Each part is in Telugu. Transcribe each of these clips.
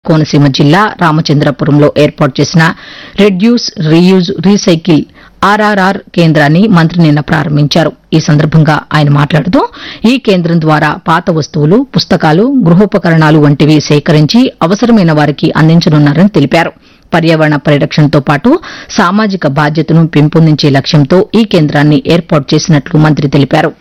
కోనసీమ జిల్లా రామచంద్రపురంలో ఏర్పాటు చేసిన రెడ్యూస్ రీయూజ్ రీసైకిల్ ఆర్ఆర్ఆర్ కేంద్రాన్ని మంత్రి నిన్న ప్రారంభించారు ఈ సందర్భంగా ఆయన మాట్లాడుతూ ఈ కేంద్రం ద్వారా పాత వస్తువులు పుస్తకాలు గృహోపకరణాలు వంటివి సేకరించి అవసరమైన వారికి అందించనున్నారని తెలిపారు పర్యావరణ పరిరక్షణతో పాటు సామాజిక బాధ్యతను పెంపొందించే లక్ష్యంతో ఈ కేంద్రాన్ని ఏర్పాటు చేసినట్లు మంత్రి తెలిపారు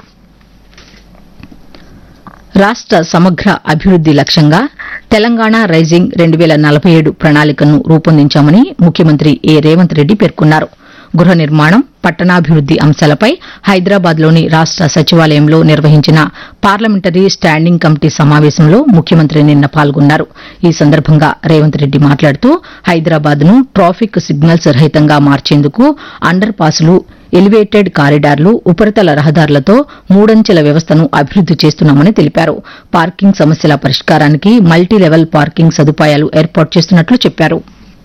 రాష్ట సమగ్ర అభివృద్ది లక్ష్యంగా తెలంగాణ రైజింగ్ రెండు వేల నలభై ఏడు ప్రణాళికను రూపొందించామని ముఖ్యమంత్రి ఏ రేవంత్ రెడ్డి పేర్కొన్నారు గృహ నిర్మాణం పట్టణాభివృద్ది అంశాలపై హైదరాబాద్లోని రాష్ట సచివాలయంలో నిర్వహించిన పార్లమెంటరీ స్టాండింగ్ కమిటీ సమావేశంలో ముఖ్యమంత్రి నిన్న పాల్గొన్నారు ఈ సందర్భంగా రేవంత్ రెడ్డి మాట్లాడుతూ హైదరాబాద్ను ట్రాఫిక్ సిగ్నల్స్ రహితంగా మార్చేందుకు అండర్ పాసులు ఎలివేటెడ్ కారిడార్లు ఉపరితల రహదారులతో మూడంచెల వ్యవస్థను అభివృద్ది చేస్తున్నామని తెలిపారు పార్కింగ్ సమస్యల పరిష్కారానికి మల్టీ లెవెల్ పార్కింగ్ సదుపాయాలు ఏర్పాటు చేస్తున్నట్లు చెప్పారు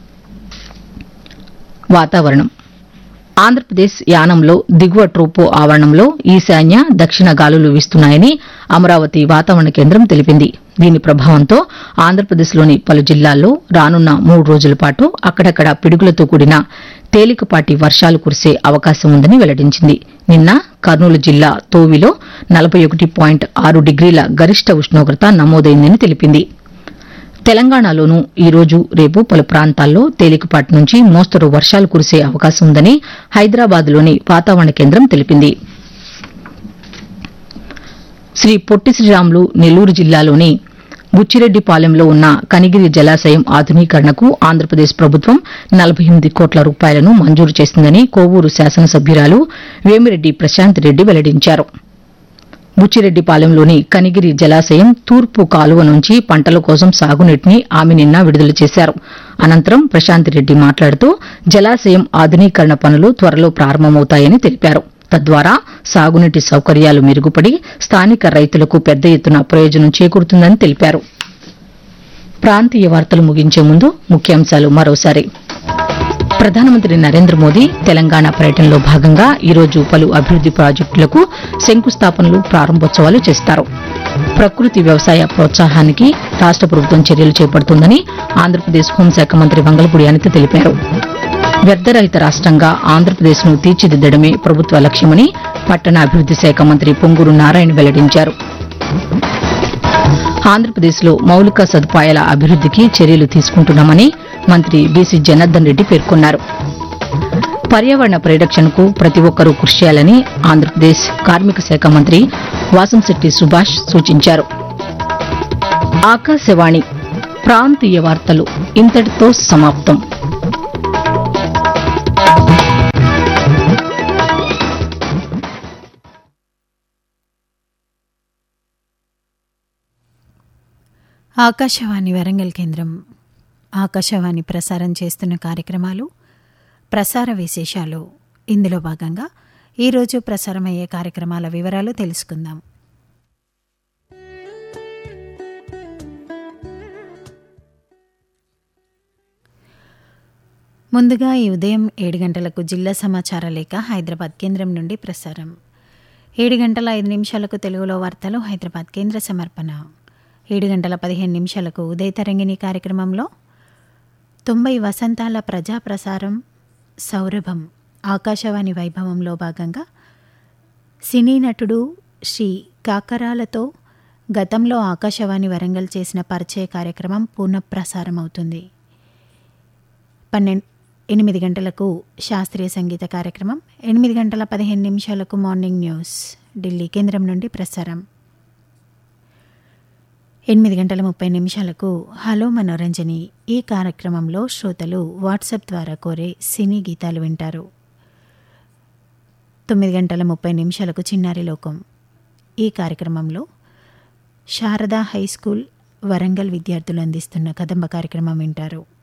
వాతావరణం ఆంధ్రప్రదేశ్ యానంలో దిగువ ట్రోపో ఆవరణంలో ఈశాన్య దక్షిణ గాలులు వీస్తున్నాయని అమరావతి వాతావరణ కేంద్రం తెలిపింది దీని ప్రభావంతో ఆంధ్రప్రదేశ్లోని పలు జిల్లాల్లో రానున్న మూడు రోజుల పాటు అక్కడక్కడ పిడుగులతో కూడిన తేలికపాటి వర్షాలు కురిసే అవకాశం ఉందని వెల్లడించింది నిన్న కర్నూలు జిల్లా తోవిలో నలభై ఒకటి పాయింట్ ఆరు డిగ్రీల గరిష్ట ఉష్ణోగ్రత నమోదైందని తెలిపింది తెలంగాణలోనూ ఈ రోజు రేపు పలు ప్రాంతాల్లో తేలికపాటి నుంచి మోస్తరు వర్షాలు కురిసే అవకాశం ఉందని హైదరాబాద్లోని వాతావరణ కేంద్రం తెలిపింది శ్రీ పొట్టి శ్రీరాములు నెల్లూరు జిల్లాలోని బుచ్చిరెడ్డిపాలెంలో ఉన్న కనిగిరి జలాశయం ఆధునీకరణకు ఆంధ్రప్రదేశ్ ప్రభుత్వం నలభై ఎనిమిది కోట్ల రూపాయలను మంజూరు చేసిందని కోవూరు శాసనసభ్యురాలు వేమిరెడ్డి ప్రశాంత్ రెడ్డి వెల్లడించారు బుచ్చిరెడ్డిపాలెంలోని కనిగిరి జలాశయం తూర్పు కాలువ నుంచి పంటల కోసం సాగునీటిని ఆమె నిన్న విడుదల చేశారు అనంతరం ప్రశాంత్ రెడ్డి మాట్లాడుతూ జలాశయం ఆధునీకరణ పనులు త్వరలో ప్రారంభమవుతాయని తెలిపారు తద్వారా సాగునీటి సౌకర్యాలు మెరుగుపడి స్థానిక రైతులకు పెద్ద ఎత్తున ప్రయోజనం చేకూరుతుందని తెలిపారు ప్రాంతీయ వార్తలు ముగించే ముందు ముఖ్యాంశాలు మరోసారి ప్రధానమంత్రి నరేంద్ర మోదీ తెలంగాణ పర్యటనలో భాగంగా ఈరోజు పలు అభివృద్ది ప్రాజెక్టులకు శంకుస్థాపనలు ప్రారంభోత్సవాలు చేస్తారు ప్రకృతి వ్యవసాయ ప్రోత్సాహానికి రాష్ట ప్రభుత్వం చర్యలు చేపడుతుందని ఆంధ్రప్రదేశ్ హోంశాఖ మంత్రి వంగలపూడి అనిత తెలిపారు వ్యర్థరహిత రాష్టంగా ఆంధ్రప్రదేశ్ను తీర్చిదిద్దడమే ప్రభుత్వ లక్ష్యమని పట్టణాభివృద్ది శాఖ మంత్రి పొంగూరు నారాయణ వెల్లడించారు ఆంధ్రప్రదేశ్లో మౌలిక సదుపాయాల అభివృద్దికి చర్యలు తీసుకుంటున్నామని మంత్రి బీసీ జనార్దన్ రెడ్డి పేర్కొన్నారు పర్యావరణ పరిరక్షణకు ప్రతి ఒక్కరూ కృషి చేయాలని ఆంధ్రప్రదేశ్ కార్మిక శాఖ మంత్రి వాసంశెట్టి సుభాష్ సూచించారు ఆకాశవాణి ప్రాంతీయ వార్తలు ఇంతటితో సమాప్తం ఆకాశవాణి వరంగల్ కేంద్రం ఆకాశవాణి ప్రసారం చేస్తున్న కార్యక్రమాలు ప్రసార విశేషాలు ఇందులో భాగంగా ఈరోజు ప్రసారమయ్యే కార్యక్రమాల వివరాలు తెలుసుకుందాం ముందుగా ఈ ఉదయం ఏడు గంటలకు జిల్లా సమాచార లేఖ హైదరాబాద్ కేంద్రం నుండి ప్రసారం ఏడు గంటల ఐదు నిమిషాలకు తెలుగులో వార్తలు హైదరాబాద్ కేంద్ర సమర్పణ ఏడు గంటల పదిహేను నిమిషాలకు ఉదయ తరంగిణి కార్యక్రమంలో తొంభై వసంతాల ప్రజా ప్రసారం సౌరభం ఆకాశవాణి వైభవంలో భాగంగా సినీ నటుడు శ్రీ కాకరాలతో గతంలో ఆకాశవాణి వరంగల్ చేసిన పరిచయ కార్యక్రమం పునఃప్రసారం అవుతుంది పన్నెండు ఎనిమిది గంటలకు శాస్త్రీయ సంగీత కార్యక్రమం ఎనిమిది గంటల పదిహేను నిమిషాలకు మార్నింగ్ న్యూస్ ఢిల్లీ కేంద్రం నుండి ప్రసారం ఎనిమిది గంటల ముప్పై నిమిషాలకు హలో మనోరంజని ఈ కార్యక్రమంలో శ్రోతలు వాట్సాప్ ద్వారా కోరే సినీ గీతాలు వింటారు తొమ్మిది గంటల ముప్పై నిమిషాలకు చిన్నారి లోకం ఈ కార్యక్రమంలో శారదా హై స్కూల్ వరంగల్ విద్యార్థులు అందిస్తున్న కదంబ కార్యక్రమం వింటారు